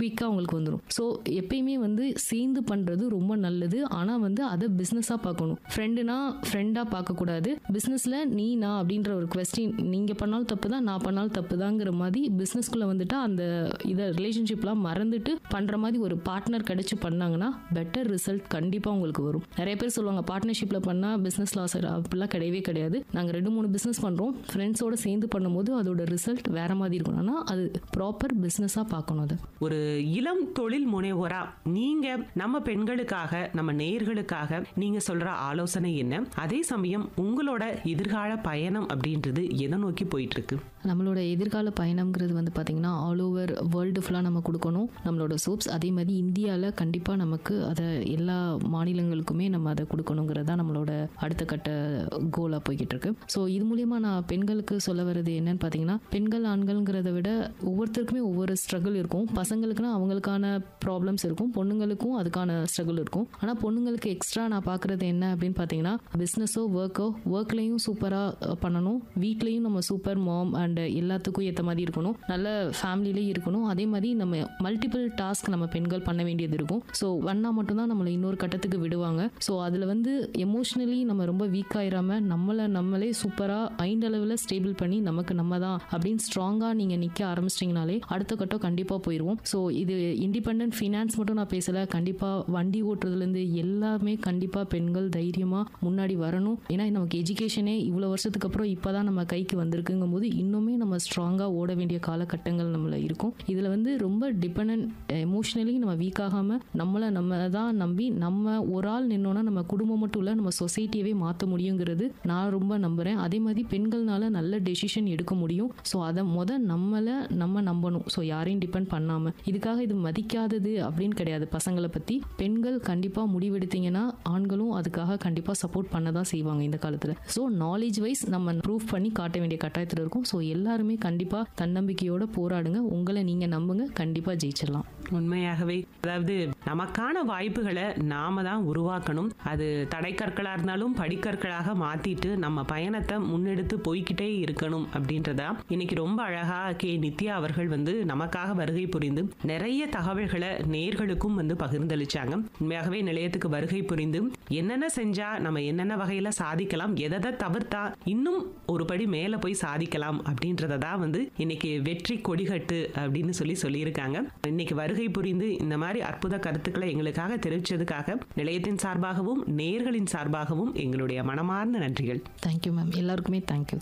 குயிக்காக அவங்களுக்கு வந்துடும் ஸோ எப்பயுமே வந்து சேர்ந்து பண்ணுறது ரொம்ப நல்லது ஆனால் வந்து அதை பிஸ்னஸாக பார்க்கணும் ஃப்ரெண்டுனா ஃப்ரெண்டாக பார்க்கக்கூடாது பிஸ்னஸில் நீ நான் அப்படின்ற ஒரு கொஸ்டின் நீங்கள் பண்ணாலும் தப்பு தான் நான் பண்ணாலும் தப்பு தாங்கிற மாதிரி பிஸ்னஸ்குள்ளே வந்துட்டு அந்த இதை ரிலேஷன்ஷிப்லாம் மறந்துட்டு பண்ணுற மாதிரி ஒரு பார்ட்னர் கிடைச்சி பண்ணாங்கன்னா பெட்டர் ரிசல்ட் கண்டிப்பாக உங்களுக்கு வரும் நிறைய பேர் சொல்லுவாங்க பார்ட்னர்ஷிப்பில் பண்ணால் பிஸ்னஸ் லாஸ் அப்படிலாம் கிடையவே கிடையாது நாங்கள் ரெண்டு மூணு பிஸ்னஸ் பண்ணுறோம் ஃப்ரெண்ட்ஸோட சேர்ந்து பண்ணும்போது அதோட ரிசல்ட் வேற மாதிரி இருக்கும் ஆனால் அது ப்ராப்பர் பிஸ்னஸாக பார்க்கணும் அதை ஒரு இளம் தொழில் முனைவோரா நீங்க நம்ம பெண்களுக்காக நம்ம நேயர்களுக்காக நீங்க சொல்ற ஆலோசனை என்ன அதே சமயம் உங்களோட எதிர்கால பயணம் அப்படின்றது எதை நோக்கி போயிட்டு இருக்கு நம்மளோட எதிர்கால பயணம்ங்கிறது வந்து பார்த்திங்கன்னா ஆல் ஓவர் வேர்ல்டு ஃபுல்லாக நம்ம கொடுக்கணும் நம்மளோட சோப்ஸ் அதே மாதிரி இந்தியாவில் கண்டிப்பாக நமக்கு அதை எல்லா மாநிலங்களுக்குமே நம்ம அதை கொடுக்கணுங்கிறது தான் நம்மளோட அடுத்த கட்ட கோலாக போய்கிட்டு இருக்கு ஸோ இது மூலியமாக நான் பெண்களுக்கு சொல்ல வர்றது என்னன்னு பார்த்தீங்கன்னா பெண்கள் ஆண்கள்ங்கிறத விட ஒவ்வொருத்தருக்குமே ஒவ்வொரு ஸ்ட்ரகிள் இருக்கும் பசங்களுக்குன்னா அவங்களுக்கான ப்ராப்ளம்ஸ் இருக்கும் பொண்ணுங்களுக்கும் அதுக்கான ஸ்ட்ரகிள் இருக்கும் ஆனால் பொண்ணுங்களுக்கு எக்ஸ்ட்ரா நான் பார்க்குறது என்ன அப்படின்னு பார்த்தீங்கன்னா பிஸ்னஸோ ஒர்க்கோ ஒர்க்லேயும் சூப்பராக பண்ணணும் வீட்லேயும் நம்ம சூப்பர் மாம் அண்ட் எல்லாத்துக்கும் ஏற்ற மாதிரி இருக்கணும் நல்ல ஃபேமிலிலேயும் இருக்கணும் அதே மாதிரி நம்ம மல்டிபிள் டாஸ்க் நம்ம பெண்கள் பண்ண வேண்டியது இருக்கும் ஸோ ஒன்னா மட்டும்தான் நம்மளை இன்னொரு கட்டத்துக்கு விடுவாங்க ஸோ அதில் வந்து எமோஷ்னலி நம்ம ரொம்ப வீக் ஆயிராம நம்மளை நம்மளே சூப்பராக மைண்ட் அளவில் ஸ்டேபிள் பண்ணி நமக்கு நம்ம தான் அப்படின்னு ஸ்ட்ராங்காக நீங்கள் நிற்க ஆரம்பிச்சிட்டிங்கனாலே அடுத்த கட்டம் கண்டிப்பாக போயிடுவோம் ஸோ இது இண்டிபெண்ட் ஃபினான்ஸ் மட்டும் நான் பேசலை கண்டிப்பாக வண்டி ஓட்டுறதுலேருந்து எல்லாமே கண்டிப்பாக பெண்கள் தைரியமாக முன்னாடி வரணும் ஏன்னா நமக்கு எஜுகேஷனே இவ்வளோ வருஷத்துக்கு அப்புறம் இப்போ தான் நம்ம கைக்கு வந்திருக்குங்கும் போது இன்னுமே நம்ம ஸ்ட்ராங்காக ஓட வேண்டிய காலகட்டங்கள் நம்மள இருக்கும் இதில் வந்து ரொம்ப டிபெண்ட் எமோஷ்னலி நம்ம வீக் ஆகாமல் நம்மளை நம்ம தான் நம்பி நம்ம ஒரு ஆள் நின்னோன்னா நம்ம குடும்பம் மட்டும் இல்லை நம்ம சொசைட்டியவே மாற்ற முடியுங்கிறது நான் ரொம்ப நம்புகிறேன் அதே மாதிரி பெண்கள்னால நல்ல டெசிஷன் எடுக்க முடியும் ஸோ அதை முத நம்மளை நம்ம நம்பணும் ஸோ யாரையும் டிபெண்ட் பண்ணாமல் இதுக்காக இது மதிக்காதது அப்படின்னு கிடையாது பசங்களை பற்றி பெண்கள் கண்டிப்பாக முடிவெடுத்தீங்கன்னா ஆண்களும் அதுக்காக கண்டிப்பாக சப்போர்ட் பண்ண தான் செய்வாங்க இந்த காலத்தில் ஸோ நாலேஜ் வைஸ் நம்ம ப்ரூவ் பண்ணி காட்ட வேண்டிய கட்டாயத்தில் இருக்கும் ஸோ எல்லாருமே கண்டிப்பாக தன்னம்பிக்கையோட போராடுங்க உங்களை நீங்கள் நம்புங்க கண்டிப்பாக ஜெயிச்சிடலாம் உண்மையாகவே அதாவது நமக்கான வாய்ப்புகளை நாம தான் உருவாக்கணும் அது தடைக்கற்களா இருந்தாலும் படிக்கற்களாக மாத்திட்டு நம்ம பயணத்தை முன்னெடுத்து போய்க்கிட்டே இருக்கணும் அப்படின்றதா இன்னைக்கு ரொம்ப அழகா கே நித்யா அவர்கள் வந்து நமக்காக வருகை புரிந்து நிறைய தகவல்களை நேர்களுக்கும் வந்து பகிர்ந்தளிச்சாங்க உண்மையாகவே நிலையத்துக்கு வருகை புரிந்து என்னென்ன செஞ்சா நம்ம என்னென்ன வகையில சாதிக்கலாம் எதை தவிர்த்தா இன்னும் ஒரு படி மேல போய் சாதிக்கலாம் அப்படின்றத தான் வந்து இன்னைக்கு வெற்றி கொடிகட்டு அப்படின்னு சொல்லி சொல்லியிருக்காங்க இன்னைக்கு வருகை புரிந்து இந்த மாதிரி அற்புத கருத்துக்களை எங்களுக்காக தெரிவிச்சதுக்காக நிலையத்தின் சார்பாகவும் நேர்களின் சார்பாகவும் எங்களுடைய மனமார்ந்த நன்றிகள் தேங்க்யூ மேம் எல்லாருக்குமே தேங்க்யூ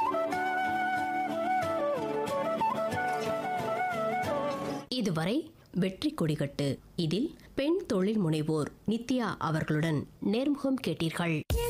இதுவரை வெற்றி கொடிகட்டு இதில் பெண் தொழில் முனைவோர் நித்யா அவர்களுடன் நேர்முகம் கேட்டீர்கள்